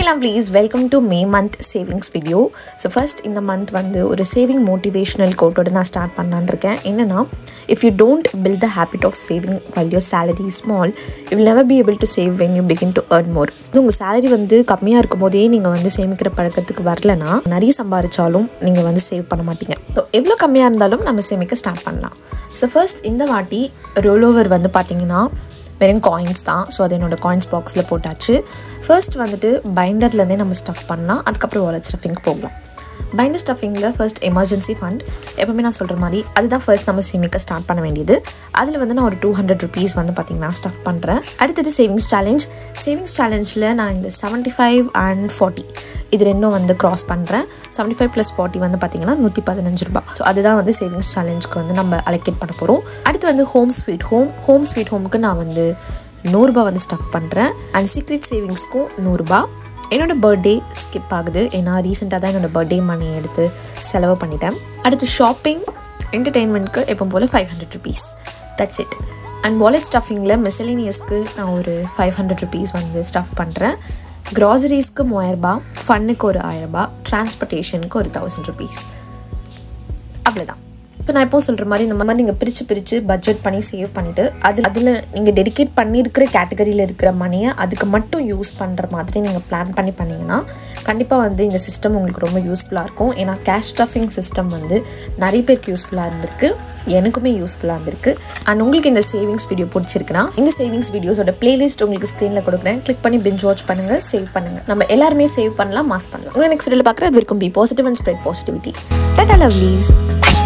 ஹேலாம் please welcome to May month savings video so first இந்த month வந்து ஒரு saving motivational கோட்டோட நான் ஸ்டார்ட் பண்ணலான்னு இருக்கேன் என்னென்னா if you don't build the habit of saving while your salary is small you will never be able to save when you begin to earn more உங்கள் salary வந்து கம்மியாக இருக்கும் போதே நீங்கள் வந்து சேமிக்கிற பழக்கத்துக்கு வரலனா நிறைய சம்பாதிச்சாலும் நீங்கள் வந்து சேவ் பண்ண மாட்டீங்க ஸோ எவ்வளோ கம்மியாக இருந்தாலும் நம்ம சேமிக்க ஸ்டார்ட் பண்ணலாம் ஸோ ஃபர்ஸ்ட் இந்த வாட்டி ரோல் ஓவர் வந்து பார்த்தீங்கன்னா வெறும் காயின்ஸ் தான் ஸோ அது என்னோடய காயின்ஸ் பாக்ஸில் போட்டாச்சு ஃபர்ஸ்ட் வந்துட்டு பைண்டர்லேருந்தே நம்ம ஸ்டஃப் பண்ணலாம் அதுக்கப்புறம் வாலெட் ஸ்டஃபிங் போகலாம் பைண்டர் ஸ்டஃபிங்கில் ஃபர்ஸ்ட் எமர்ஜென்சி ஃபண்ட் எப்பவுமே நான் சொல்கிற மாதிரி அதுதான் ஃபர்ஸ்ட் நம்ம சேமிக்க ஸ்டார்ட் பண்ண வேண்டியது அதில் வந்து நான் ஒரு டூ ஹண்ட்ரட் ருபீஸ் வந்து பார்த்திங்கன்னா ஸ்டஃப் பண்ணுறேன் அடுத்தது சேவிங்ஸ் சேலஞ்ச் சேவிங்ஸ் சேலஞ்சில் நான் இந்த செவன்ட்டி ஃபைவ் அண்ட் ஃபார்ட்டி இது ரெண்டும் வந்து க்ராஸ் பண்ணுறேன் செவன்ட்டி ஃபைவ் ப்ளஸ் ஃபார்ட்டி வந்து பார்த்திங்கன்னா நூற்றி பதினஞ்சு ரூபாய் ஸோ அதுதான் வந்து சேவிங்ஸ் சேலஞ்சுக்கு வந்து நம்ம அலோகேட் பண்ண போகிறோம் அடுத்து வந்து home sweet home home sweet ஹோமுக்கு நான் வந்து நூறுரூபா வந்து ஸ்டஃப் பண்ணுறேன் அண்ட் சீக்ரெட் சேவிங்ஸ்க்கும் நூறுரூபா என்னோடய பர்த்டே ஸ்கிப் ஆகுது ஏன்னா ரீசெண்டாக தான் என்னோடய பர்த்டே மணி எடுத்து செலவு பண்ணிட்டேன் அடுத்து ஷாப்பிங் என்டர்டெயின்மெண்ட்க்கு எப்போ போல் five hundred rupees that's it and wallet ஸ்டஃபிங்கில் மிசலினியஸ்க்கு நான் ஒரு ஃபைவ் ஹண்ட்ரட் ருபீஸ் வந்து ஸ்டஃப் பண்ணுறேன் க்ராசரிஸ்க்கு மூவாயிரரூபா ஃபன்னுக்கு ஒரு ஆயிரரூபா டிரான்ஸ்போர்ட்டேஷனுக்கு ஒரு தௌசண்ட் ருபீஸ் அவ்வளோதான் இப்போ நான் எப்போ சொல்கிற மாதிரி இந்த மாதிரி நீங்கள் பிரித்து பிரித்து பட்ஜெட் பண்ணி சேவ் பண்ணிவிட்டு அதில் அதில் நீங்கள் டெடிகேட் பண்ணியிருக்கிற கேட்டகரியில் இருக்கிற மணியை அதுக்கு மட்டும் யூஸ் பண்ணுற மாதிரி நீங்கள் பிளான் பண்ணி பண்ணிங்கன்னா கண்டிப்பாக வந்து இந்த சிஸ்டம் உங்களுக்கு ரொம்ப யூஸ்ஃபுல்லாக இருக்கும் ஏன்னா கேஷ் ஸ்டஃபிங் சிஸ்டம் வந்து நிறைய பேருக்கு யூஸ்ஃபுல்லாக இருந்திருக்கு எனக்குமே யூஸ்ஃபுல்லாக இருந்திருக்கு அண்ட் உங்களுக்கு இந்த சேவிங்ஸ் வீடியோ பிடிச்சிருக்குன்னா இந்த சேவிங்ஸ் வீடியோஸோட பிளேலிஸ்ட் உங்களுக்கு ஸ்க்ரீனில் கொடுக்குறேன் கிளிக் பண்ணி பிஞ்ச் வாட்ச் பண்ணுங்கள் சேவ் பண்ணுங்கள் நம்ம எல்லாருமே சேவ் பண்ணலாம் மாஸ் பண்ணலாம் உங்களை நெக்ஸ்ட் வீடியோவில் பார்க்குறது அது வரைக்கும் be positive and spread positivity tata lovelies